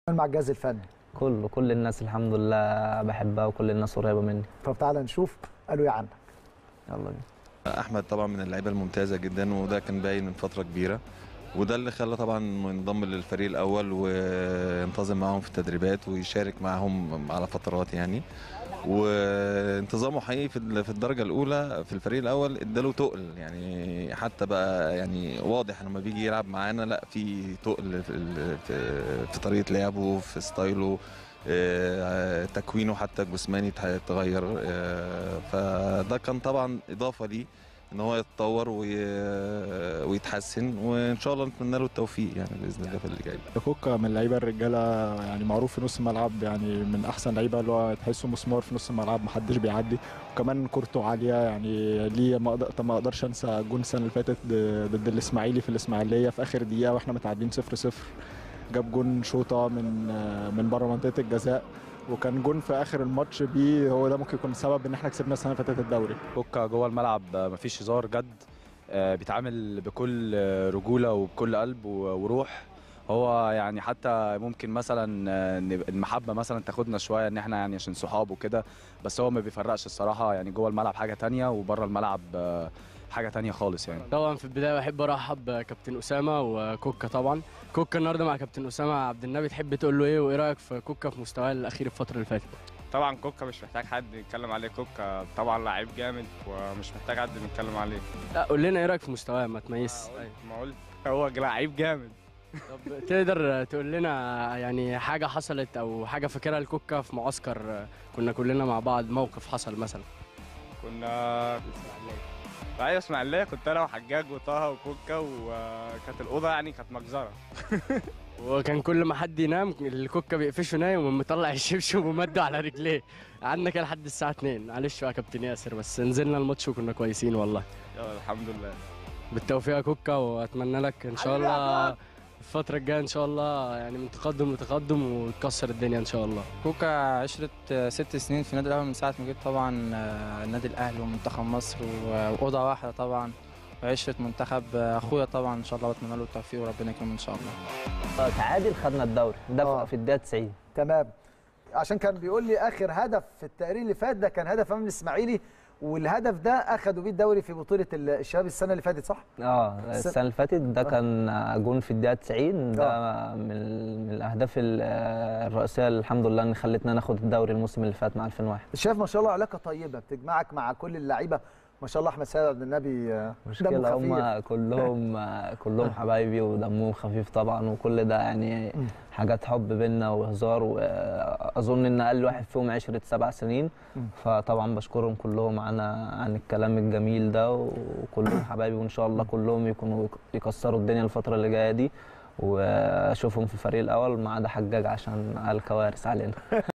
مع الجهاز الفني كله كل الناس الحمد لله بحبها وكل الناس قريبه مني طب تعالى نشوف قالوا ايه عنك يلا بينا احمد طبعا من اللعيبه الممتازه جدا وده كان باين من فتره كبيره وده اللي خلى طبعا ينضم للفريق الاول وينتظم معاهم في التدريبات ويشارك معاهم على فترات يعني وانتظامه حقيقي في في الدرجه الاولى في الفريق الاول اداله تقل يعني حتى بقى يعني واضح لما بيجي يلعب معانا لا في تقل في, في, في طريقه لعبه في ستايله آه، تكوينه حتى الجسماني اتغير آه، فده كان طبعا اضافه ليه ان هو يتطور وي- ويتحسن وان شاء الله نتمنى له التوفيق يعني باذن الله في اللي جاي كوكا من اللعيبه الرجاله يعني معروف في نص الملعب يعني من احسن لعيبه اللي هو تحسه مسمار في نص الملعب محدش بيعدي وكمان كورته عاليه يعني ليه ما أقدر- ما اقدرش انسى جون السنه اللي فاتت ضد ضد الاسماعيلي في الاسماعيليه في اخر دقيقه واحنا متعادلين 0 0 جاب جون شوطه من من بره منطقه الجزاء وكان جون في اخر الماتش بيه هو ده ممكن يكون سبب ان احنا كسبنا السنه اللي فاتت الدوري كوكا جوه الملعب مفيش هزار جد آه، بيتعامل بكل آه، رجوله وبكل قلب و- وروح هو يعني حتى ممكن مثلا آه، نبقى المحبه مثلا تاخدنا شويه ان احنا يعني عشان صحاب وكده بس هو ما بيفرقش الصراحه يعني جوه الملعب حاجه تانية وبره الملعب آه، حاجه تانية خالص يعني طبعا في البدايه بحب ارحب بكابتن اسامه وكوكا طبعا كوكا النهارده مع كابتن اسامه عبد النبي تحب تقول له ايه وايه رايك في كوكا في مستواه الاخير الفتره اللي فاتت طبعا كوكا مش محتاج حد يتكلم عليه كوكا طبعا لعيب جامد ومش محتاج حد نتكلم عليه لا قول لنا ايه رايك في مستواه ما تميز ما قلت هو لعيب جامد طب تقدر تقول لنا يعني حاجه حصلت او حاجه فاكرها لكوكا في معسكر كنا كلنا مع بعض موقف حصل مثلا كنا ايوه اسماعيليه كنت انا وحجاج وطه وكوكا وكانت الاوضه يعني كانت مجزره وكان كل ما حد ينام الكوكا بيقفشه نايم ومطلع الشبشب ومده على رجليه قعدنا كده لحد الساعه 2 معلش بقى يا كابتن ياسر بس نزلنا الماتش وكنا كويسين والله يلا الحمد لله بالتوفيق يا كوكا واتمنى لك ان شاء الله الفترة الجاية ان شاء الله يعني من تقدم لتقدم وتكسر الدنيا ان شاء الله كوكا عشرة ست سنين في النادي الأهلي من ساعة ما جيت طبعا آه، النادي الأهلي ومنتخب مصر و- وأوضة واحدة طبعا وعشرة منتخب آه، أخويا طبعا إن شاء الله وأتمنى له التوفيق وربنا يكرمه إن شاء الله تعادل خدنا الدوري ده آه. في الدقيقه 90 تمام عشان كان بيقول لي اخر هدف في التقرير اللي فات ده كان هدف امام الاسماعيلي والهدف ده اخدوا بيه الدوري في بطوله الشباب السنه اللي فاتت صح؟ اه الس- السنه اللي فاتت ده آه. كان جون في الدقيقه 90 ده من من الاهداف ال- الرئيسيه اللي الحمد لله ان خلتنا ناخد الدوري الموسم اللي فات مع 2001 شايف ما شاء الله علاقه طيبه بتجمعك مع كل اللعيبه ما شاء الله احمد سيد عبد النبي آه، دمه مشكلة خفيف. هم كلهم كلهم حبايبي ودمهم خفيف طبعا وكل ده يعني مم. حاجات حب بينا وهزار واظن ان اقل واحد فيهم عشرة سبع سنين مم. فطبعا بشكرهم كلهم عن عن الكلام الجميل ده وكلهم حبايبي وان شاء الله كلهم يكونوا يكسروا الدنيا الفترة اللي جاية دي واشوفهم في الفريق الاول ما عدا حجاج عشان قال كوارث علينا